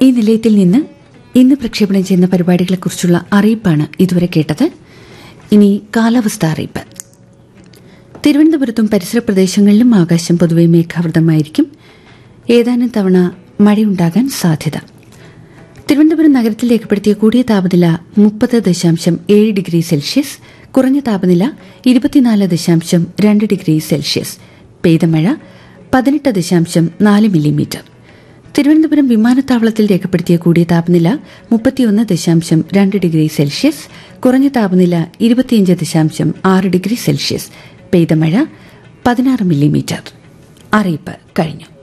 ഈ നിലയത്തിൽ നിന്ന് ഇന്ന് പ്രക്ഷേപണം ചെയ്യുന്ന പരിപാടികളെക്കുറിച്ചുള്ള അറിയിപ്പാണ് ഇതുവരെ കേട്ടത് ഇനി കാലാവസ്ഥ അറിയിപ്പ് തിരുവനന്തപുരത്തും പരിസര പ്രദേശങ്ങളിലും ആകാശം പൊതുവെ മേഘാവൃതമായിരിക്കും ഏതാനും തവണ മഴയുണ്ടാകാൻ സാധ്യത തിരുവനന്തപുരം നഗരത്തിൽ രേഖപ്പെടുത്തിയ കൂടിയ താപനില മുപ്പത് ദശാംശം ഏഴ് ഡിഗ്രി സെൽഷ്യസ് കുറഞ്ഞ താപനില ഇരുപത്തിനാല് ദശാംശം രണ്ട് ഡിഗ്രി സെൽഷ്യസ് പെയ്ത മഴ പതിനെട്ട് ദശാംശം നാല് മില്ലിമീറ്റർ തിരുവനന്തപുരം വിമാനത്താവളത്തിൽ രേഖപ്പെടുത്തിയ കൂടിയ താപനില മുപ്പത്തിയൊന്ന് ദശാംശം രണ്ട് ഡിഗ്രി സെൽഷ്യസ് കുറഞ്ഞ താപനില ഇരുപത്തിയഞ്ച് ദശാംശം ആറ് ഡിഗ്രി സെൽഷ്യസ് പെയ്ത മഴ പതിനാറ് മില്ലിമീറ്റർ അറിയിപ്പ് കഴിഞ്ഞു